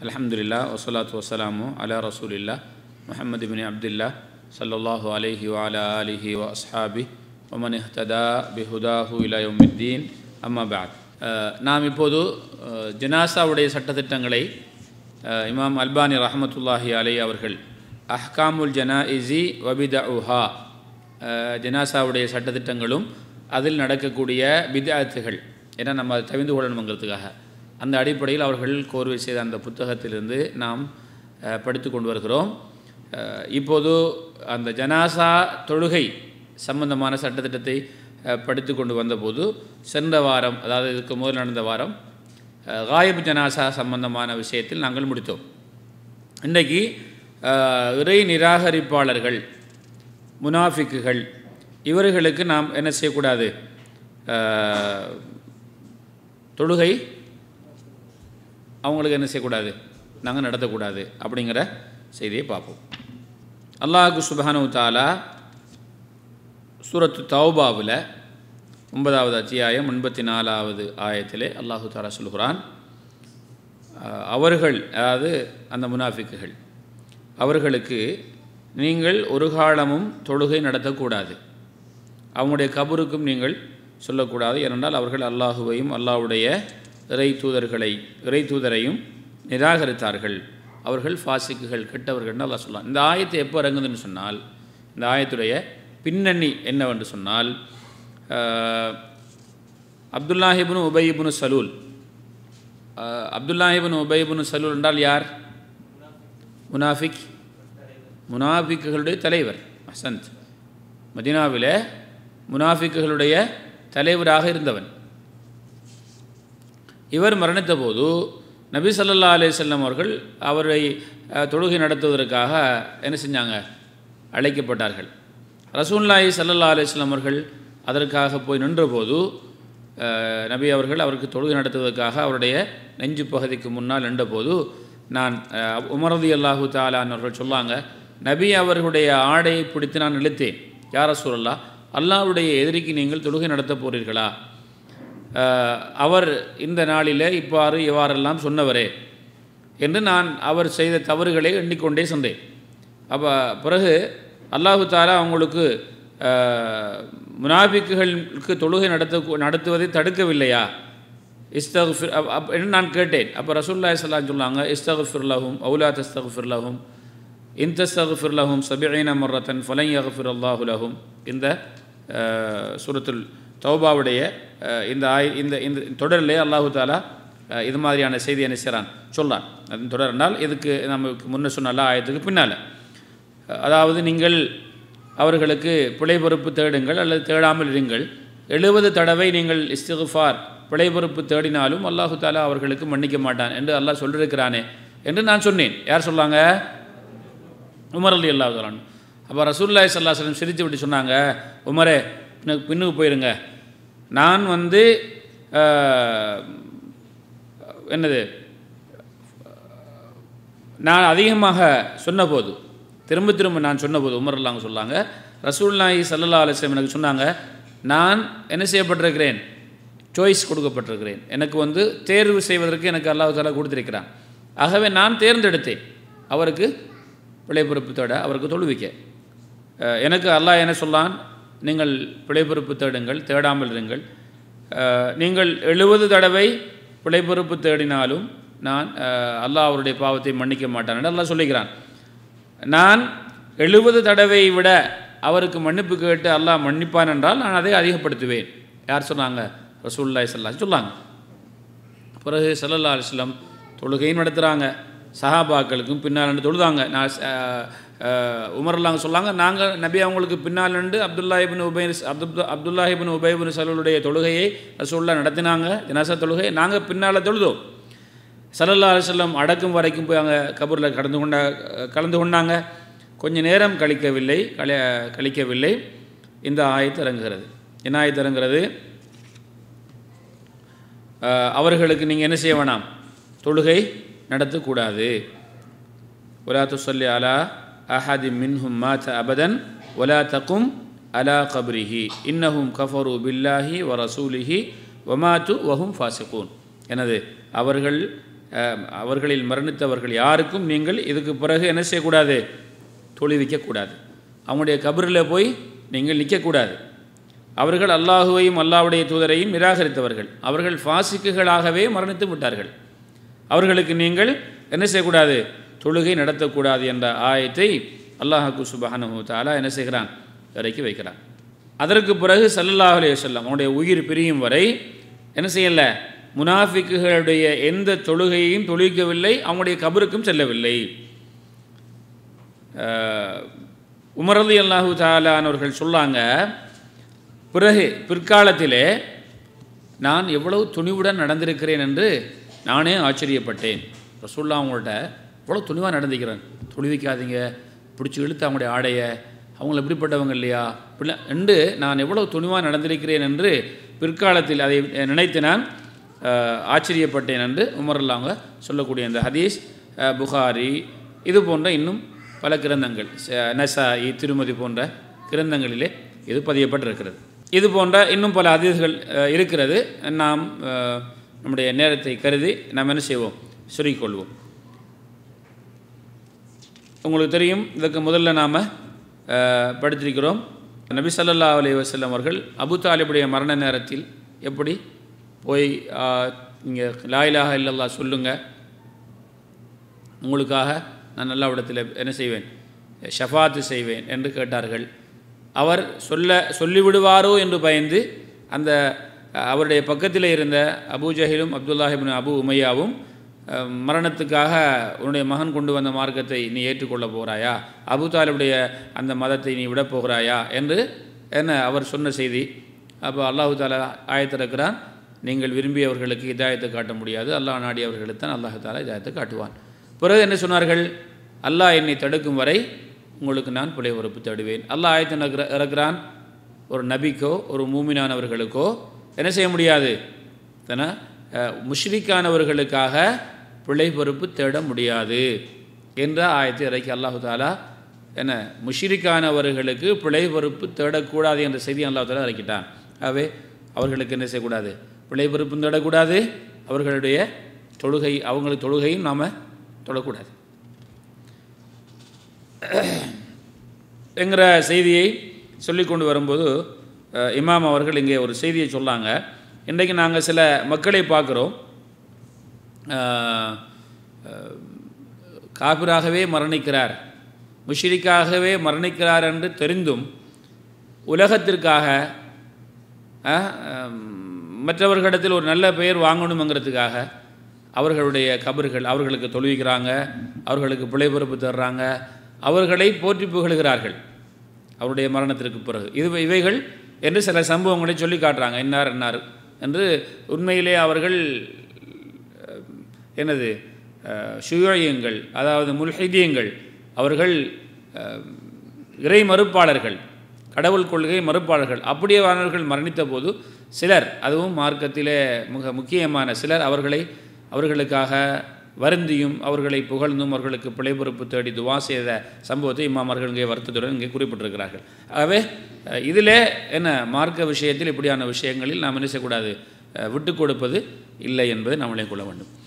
அல்ஹம்துலில்லா வசலாத்து வசலாமு அலா ரசூலில்லா முஹம்மது பின் அப்துல்லா சல்லல்லாஹு அலைஹி வஅலா ஆலிஹி வ அஸ்ஹாபி ஒமன் இஹ்ததா பிஹுதாஹு இலா யௌமித்தீன் அம்மா பாத் அஹ், நாம் இப்போது அஹ், ஜனாசாவுடைய சட்டத்திட்டங்களை அஹ், இமாம் அல்பானி ரஹமத்துல்லாஹி அலை அவர்கள் அஹ்காமுல் ஜனாஇசி வபித உஹா ஜனாசாவுடைய சட்டத்திட்டங்களும் அதில் நடக்கக்கூடிய பிதாத்துகள் ஏன்னா நம்ம அதை தவிந்து கொள்ளணுங்கிறதுக்காக அந்த அடிப்படையில் அவர்கள் கோர்வை செய்த அந்த புத்தகத்திலிருந்து நாம் அஹ், படித்து கொண்டு வருகிறோம் அஹ், இப்போது அந்த ஜனாசா தொழுகை சம்பந்தமான சட்டத்திட்டத்தை அஹ், படித்து கொண்டு வந்தபோது சென்ற வாரம் அதாவது இதுக்கு முதல் நடந்த வாரம் அஹ், காயிப் ஜனாசா சம்பந்தமான விஷயத்தில் நாங்கள் முடித்தோம் இன்றைக்கு அஹ், இறை நிராகரிப்பாளர்கள் முனாஃபிக்குகள் இவர்களுக்கு நாம் என்ன செய்யக்கூடாது அஹ், தொழுகை அவங்களுக்கு என்ன செய்யக்கூடாது நாங்கள் நடத்தக்கூடாது அப்படிங்கிற செய்தியை பார்ப்போம் அல்லாஹு சுபஹானு தாலா சூரத்து தௌபாவில் ஒன்பதாவது அத்தியாயம் எண்பத்தி நாலாவது ஆயத்திலே அல்லாஹு தாலா சொல்கிறான் அஹ், அவர்கள் அதாவது அந்த முனாஃபிக்குகள் அவர்களுக்கு நீங்கள் ஒரு காலமும் தொழுகை நடத்தக்கூடாது அவங்களுடைய கபருக்கும் நீங்கள் சொல்லக்கூடாது ஏனென்றால் அவர்கள் அல்லாஹுவையும் அல்லாஹ்வுடைய இறை தூதர்களை இறை தூதரையும் நிராகரித்தார்கள் அவர்கள் ஃபாசிக்குகள் கெட்டவர்கள்னு அல்லாஹ் சொல்லலாம் இந்த ஆயத்தை எப்போ இறங்குதுன்னு சொன்னால் இந்த ஆயத்துடைய பின்னணி என்னவென்று சொன்னால் அஹ், அப்துல்லாஹிபுன் உபயிபுன் சலூல் அஹ், அப்துல்லாஹிபுன் உபயிபுன் சலூல் என்றால் யார் முனாஃபிக் முனாஃபிக்குகளுடைய தலைவர் அசந்த் மதீனாவிலே முனாஃபிக்குகளுடைய தலைவராக இருந்தவன் இவர் மரணித்த போது நபி ஸல்லல்லாஹு அலைஹி வஸல்லம் அவர்கள் அவரை அஹ், தொழுகை நடத்துவதற்காக என்ன செஞ்சாங்க அழைக்கப்பட்டார்கள் ரசூல்லாஹி ஸல்லல்லாஹு அலைஹி வஸல்லம் அவர்கள் அதற்காக போய் நின்றபோது அஹ், நபி அவர்கள் அவருக்கு தொழுகை நடத்துவதற்காக அவருடைய நெஞ்சு பகுதிக்கு முன்னால் நின்றபோது நான் அஹ், உமரதி அல்லாஹு தாலான் அவர்கள் சொல்லாங்க நபி அவர்களுடைய ஆடையை பிடித்து நான் இழுத்தேன் யார சூழல்லா அல்லாஹ்வுடைய எதிரிக்கு நீங்கள் தொழுகை நடத்தப் போறீர்களா அஹ், அவர் இந்த நாளிலே இவ்வாறு இவ்வாறெல்லாம் சொன்னவரே என்று நான் அவர் செய்த தவறுகளை எண்ணிக்கொண்டே சென்றேன் அப்போ பிறகு அல்லாஹு தாலா அவங்களுக்கு அஹ், முனாபிக்குகளுக்கு தொழுகை நடத்த நடத்துவதை தடுக்கவில்லையா இஸ்தகுஃபிர் அப் என்று நான் கேட்டேன் அப்போ ரசூல்லாய் சல்லாம் சொன்னாங்க இஸ்தகுஃபிர்லஹும் அவுலா தஸ்தகுஃபிர்லஹும் இன் தஸ்தகுஃபிர்லஹும் சபிஐன மர்ரத்தன் ஃபலை யகுஃபிர் அல்லாஹு லஹும் இந்த அஹ், சூரத்துல் தௌபாவுடைய அஹ், இந்த ஆய் இந்த இந்த தொடரிலே அல்லாஹு தாலா அஹ், இது மாதிரியான செய்தி என்ன செய்கிறான் சொல்கிறான் அதன் தொடர் என்றால் இதுக்கு நமக்கு முன்ன சொன்ன எல்லா ஆயத்துக்கு பின்னால் அதாவது நீங்கள் அவர்களுக்கு பிழை பொறுப்பு தேடுங்கள் அல்லது தேடாமல் இருங்கள் எழுபது தடவை நீங்கள் இஸ்திகுஃபார் பிழை பொறுப்பு தேடினாலும் அல்லாஹு தாலா அவர்களுக்கு மன்னிக்க மாட்டான் என்று அல்லாஹ் சொல்லியிருக்கிறானே என்று நான் சொன்னேன் யார் சொல்லாங்க உமர் அலி அல்லாஹ் தலான் அப்போ ரசூல்லாய் சல்லா சொல்லம் சிரித்து விட்டு சொன்னாங்க உமரே பின்னுக்கு பின்னுக்கு போயிருங்க நான் வந்து ஆஹ், என்னது நான் அதிகமாக சொன்னபோது திரும்ப திரும்ப நான் சொன்னபோது உமர் அல்லாங்க சொன்னாங்க ரசூல்லாஹி சல்லல்லா அலிஸ்லாம் எனக்கு சொன்னாங்க நான் என்ன செய்யப்பட்டிருக்கிறேன் சாய்ஸ் கொடுக்கப்பட்டிருக்கிறேன் எனக்கு வந்து தேர்வு செய்வதற்கு எனக்கு அல்லாஹ் தாலா கொடுத்திருக்கிறான் ஆகவே நான் தேர்ந்தெடுத்தேன் அவருக்கு பிழை பொறுப்பு தேட அவருக்கு தொழுவிக்க அஹ், எனக்கு அல்லாஹ் என்ன சொல்லான் நீங்கள் பிழை பொறுப்பு தேடுங்கள் தேடாமல் இருங்கள் அஹ், நீங்கள் எழுபது தடவை பிழை பொறுப்பு தேடினாலும் நான் அஹ், அல்லாஹ் அவருடைய பாவத்தை மன்னிக்க மாட்டான் என்று அல்லாஹ் சொல்லுகிறான் நான் எழுபது தடவை விட அவருக்கு மன்னிப்பு கேட்டு அல்லாஹ் மன்னிப்பான் என்றால் நான் அதை அதிகப்படுத்துவேன் யார் சொன்னாங்க ரசூல்லாய் சல்லா சொல்லாங்க பிறகு சல்லல்லா அலிஸ்லம் தொழுகையும் நடத்துகிறாங்க சஹாபாக்களுக்கும் பின்னால் நின்று தொழுதாங்க நான் அஹ், அஹ், உமர்லாங்க சொல்லாங்க நாங்கள் நபி அவங்களுக்கு பின்னால் நின்று அப்துல்லாஹிபின் உபை அப்து அப்துல்லாஹிபின் உபைபின் சலூலுடைய தொழுகையை ரசூல்லா நடத்தினாங்க ஜனாசா தொழுகை நாங்கள் பின்னால் தொழுதோம் சல்லல்லா அலிஸ்லம் அடக்கும் வரைக்கும் போய் அங்கே கபூரில் கடந்து கொண்ட கலந்து கொண்டாங்க கொஞ்ச நேரம் கழிக்கவில்லை கழி கழிக்கவில்லை இந்த ஆயத்து இறங்குகிறது என்ன ஆயத்து இறங்குகிறது அஹ், அவர்களுக்கு நீங்கள் என்ன செய்ய வேணாம் தொழுகை நடத்தக்கூடாது ஒலா துசல்லி அலா அஹதி மின்ஹும் மாத்த அபதன் ஒலா தக்கும் அலா கப்ரிஹி இன்னஹும் கஃபரு பில்லாஹி வ ரசூலிஹி வமாத்து வஹும் ஃபாசிகூன் எனது அவர்கள் அஹ், அவர்களில் மரணித்தவர்கள் யாருக்கும் நீங்கள் இதுக்கு பிறகு என்ன செய்யக்கூடாது தொழுவிக்கக்கூடாது அவங்களுடைய கபரில் போய் நீங்கள் நிற்கக்கூடாது அவர்கள் அல்லாஹுவையும் அல்லாஹ்வுடைய தூதரையும் நிராகரித்தவர்கள் அவர்கள் ஃபாசிக்குகளாகவே மரணித்து விட்டார்கள் அவர்களுக்கு நீங்கள் என்ன செய்யக்கூடாது தொழுகை நடத்தக்கூடாது என்ற ஆயத்தை அல்லாஹாக்கு சுபஹானஹு தஆலா என்ன செய்கிறான் இறக்கி வைக்கிறான் அதற்கு பிறகு ஸல்லல்லாஹு அலைஹி வஸல்லம் அவனுடைய உயிர் பிரியும் வரை என்ன செய்யல முனாஃபிக்குகளுடைய எந்த தொழுகையையும் தொழுவிக்கவில்லை அவங்களுடைய கபருக்கும் செல்லவில்லை அஹ், உமரது அல்லாஹு தாலானவர்கள் சொல்லாங்க பிறகு பிற்காலத்திலே நான் எவ்வளவு துணிவுடன் நடந்திருக்கிறேன் என்று நானே ஆச்சரியப்பட்டேன் ரசூல்லா அவங்கள்ட்ட எவ்வளோ துணிவாக நடந்துக்கிறேன் துணிவிக்காதீங்க பிடிச்சி இழுத்து அவங்களுடைய ஆடையை அவங்கள எப்படிப்பட்டவங்க இல்லையா இப்படில என்று நான் எவ்வளவு துணிவாக நடந்திருக்கிறேன் என்று பிற்காலத்தில் அதை நினைத்து நான் அஹ், ஆச்சரியப்பட்டேன் என்று உமரல்லா அவங்க சொல்லக்கூடிய இந்த ஹதீஸ் அஹ், புகாரி இது போன்ற இன்னும் பல கிரந்தங்கள் ச- நசாயி திருமதி போன்ற கிரந்தங்களிலே இது பதியப்பட்டிருக்கிறது இது போன்ற இன்னும் பல அதிர்கள் இருக்கிறது நாம் அஹ், நம்முடைய நேரத்தை கருதி நாம் என்ன செய்வோம் சுருக்கிக்கொள்வோம் உங்களுக்கு தெரியும் இதுக்கு முதல்ல நாம் படித்திருக்கிறோம் நபி ஸல்லல்லாஹு அலைஹி வஸல்லம் அவர்கள் அபு தாலிபுடைய மரண நேரத்தில் எப்படி போய் இங்கே லா இலாஹா இல்லல்லாஹ் சொல்லுங்கள் உங்களுக்காக நான் நல்ல இடத்துல என்ன செய்வேன் ஷஃபாத்து செய்வேன் என்று கேட்டார்கள் அவர் சொல்ல சொல்லிவிடுவாரோ என்று பயந்து அந்த அஹ், அவருடைய பக்கத்தில் இருந்த அபூ ஜஹிலும் அப்துல்லாஹிபின் அபு உமையாவும் அஹ், மரணத்துக்காக உன்னுடைய மகன் கொண்டு வந்த மார்க்கத்தை நீ ஏற்றுக்கொள்ளப் போகிறாயா அபு தாலிபுடைய அந்த மதத்தை நீ விடப் போகிறாயா என்று என்ன அவர் சொன்ன செய்தி அப்போ அல்லாஹு தாலா ஆயத்திருக்கிறான் நீங்கள் விரும்பியவர்களுக்கு இதாயத்தை காட்ட முடியாது அல்லாஹ் நாடியவர்களுக்கு தான் அல்லாஹு தாலா இதாயத்தை காட்டுவான் பிறகு என்ன சொன்னார்கள் அல்லாஹ் என்னை தடுக்கும் வரை உங்களுக்கு நான் பிழை பொறுப்பு தேடுவேன் அல்லாஹ் ஆயத்தை இறக்குற- இறக்குறான் ஒரு நபிக்கோ ஒரு மூமினானவர்களுக்கோ என்ன செய்ய முடியாது தன முஷ்ரிக்கானவர்களுக்காக பிழை பொறுப்பு தேட முடியாது என்ற ஆயத்தை இறக்கி அல்லாஹு தாலா என்ன முஷ்ரிக்கானவர்களுக்கு பிழை பொறுப்பு தேடக்கூடாது என்ற செய்தி அல்லாஹ் தாலா இறக்கிட்டான் ஆகவே அவர்களுக்கு என்ன செய்யக்கூடாது பிழை பொறுப்பும் தேடக்கூடாது அவர்களுடைய தொழுகை அவங்களுக்கு தொழுகையும் நாம் தொடக்கூடாது என்கிற செய்தியை சொல்லி கொண்டு வரும்போது அஹ், இமாம் அவர்கள் இங்கே ஒரு செய்தியை சொன்னாங்க இன்றைக்கு நாங்கள் சில மக்களை பார்க்குறோம் காபிராகவே மரணிக்கிறார் முஷிரிக்காகவே மரணிக்கிறார் என்று தெரிந்தும் உலகத்திற்காக அஹ், ஹம், மற்றவர்களிடத்தில் ஒரு நல்ல பெயர் வாங்கணுங்கிறதுக்காக அவர்களுடைய கபர்கள் அவர்களுக்கு தொழுவிக்கிறாங்க அவர்களுக்கு பிழை பொறுப்பு தர்றாங்க அவர்களை போற்றி புகழுகிறார்கள் அவருடைய மரணத்திற்கு பிறகு இது இவைகள் என்று சில சம்பவங்களை சொல்லி காட்டுறாங்க இன்னார் இன்னார் என்று உண்மையிலே அவர்கள் அஹ், என்னது சுயோயங்கள் அதாவது முல்ஹிதியங்கள் அவர்கள் அஹ், இறை மறுப்பாளர்கள் கடவுள் கொள்கை மறுப்பாளர்கள் அப்படியேவானவர்கள் மரணித்த போது சிலர் அதுவும் மார்க்கத்திலே மிக முக்கியமான சிலர் அவர்களை அவர்களுக்காக வருந்தியும் அவர்களை புகழ்ந்தும் அவர்களுக்கு பிழை பொறுப்பு தேடி துவா செய்த சம்பவத்தை இம்மாமர்கள் இங்கே வருத்தத்துடன் இங்கே குறிப்பிட்டிருக்கிறார்கள் ஆகவே அஹ், இதிலே என்ன மார்க்க விஷயத்தில் இப்படியான விஷயங்களில் நாம் என்ன செய்யக்கூடாது அஹ், விட்டு கொடுப்பது இல்லை என்பதை நாம் கொள்ள வேண்டும்